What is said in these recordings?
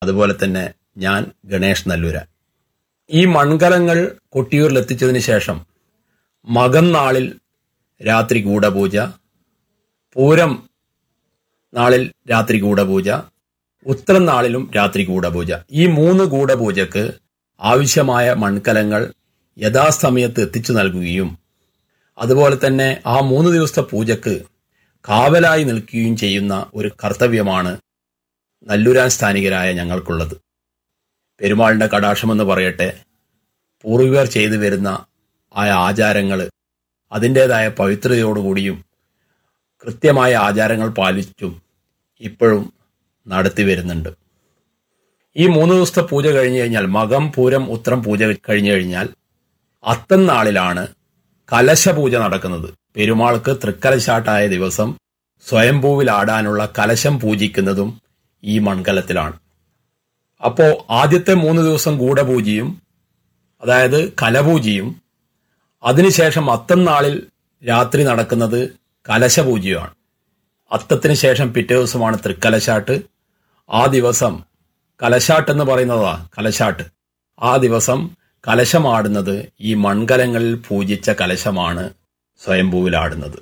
അതുപോലെ തന്നെ ഞാൻ ഗണേഷ് നല്ലൂര ഈ മൺകലങ്ങൾ കൊട്ടിയൂരിൽ എത്തിച്ചതിന് ശേഷം മകം നാളിൽ രാത്രി ഗൂഢപൂജ പൂരം നാളിൽ രാത്രി ഗൂഢപൂജ ഉത്തരം നാളിലും രാത്രി ഗൂഢപൂജ ഈ മൂന്ന് ഗൂഢപൂജക്ക് ആവശ്യമായ മൺകലങ്ങൾ യഥാസമയത്ത് എത്തിച്ചു നൽകുകയും അതുപോലെ തന്നെ ആ മൂന്ന് ദിവസത്തെ പൂജക്ക് കാവലായി നിൽക്കുകയും ചെയ്യുന്ന ഒരു കർത്തവ്യമാണ് നല്ലൂരാൻ സ്ഥാനികരായ ഞങ്ങൾക്കുള്ളത് പെരുമാളിന്റെ കടാക്ഷമെന്ന് പറയട്ടെ പൂർവികർ ചെയ്തു വരുന്ന ആ ആചാരങ്ങൾ അതിൻ്റെതായ പവിത്രതയോടുകൂടിയും കൃത്യമായ ആചാരങ്ങൾ പാലിച്ചും ഇപ്പോഴും നടത്തി വരുന്നുണ്ട് ഈ മൂന്ന് ദിവസത്തെ പൂജ കഴിഞ്ഞു കഴിഞ്ഞാൽ മകം പൂരം ഉത്രം പൂജ കഴിഞ്ഞു കഴിഞ്ഞാൽ അത്തം നാളിലാണ് കലശപൂജ നടക്കുന്നത് പെരുമാൾക്ക് തൃക്കലശാട്ടായ ദിവസം സ്വയംഭൂവിൽ ആടാനുള്ള കലശം പൂജിക്കുന്നതും ഈ മൺകലത്തിലാണ് അപ്പോ ആദ്യത്തെ മൂന്ന് ദിവസം ഗൂഢപൂജയും അതായത് കലപൂജയും അതിനുശേഷം അത്തം നാളിൽ രാത്രി നടക്കുന്നത് കലശപൂജയുമാണ് അത്തത്തിന് ശേഷം പിറ്റേ ദിവസമാണ് തൃക്കലശാട്ട് ആ ദിവസം കലശാട്ട് എന്ന് പറയുന്നതാ കലശാട്ട് ആ ദിവസം കലശമാടുന്നത് ഈ മൺകലങ്ങളിൽ പൂജിച്ച കലശമാണ് സ്വയംഭൂവിലാടുന്നത്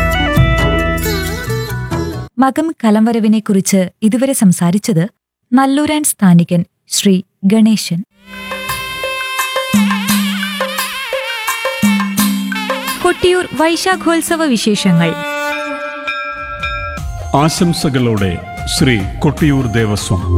മകം കലംവരവിനെക്കുറിച്ച് ഇതുവരെ സംസാരിച്ചത് നല്ലൂരാൻ സ്ഥാനികൻ ശ്രീ ഗണേശൻ കൊട്ടിയൂർ വൈശാഖോത്സവ വിശേഷങ്ങൾ ആശംസകളോടെ ശ്രീ കൊട്ടിയൂർ ദേവസ്വം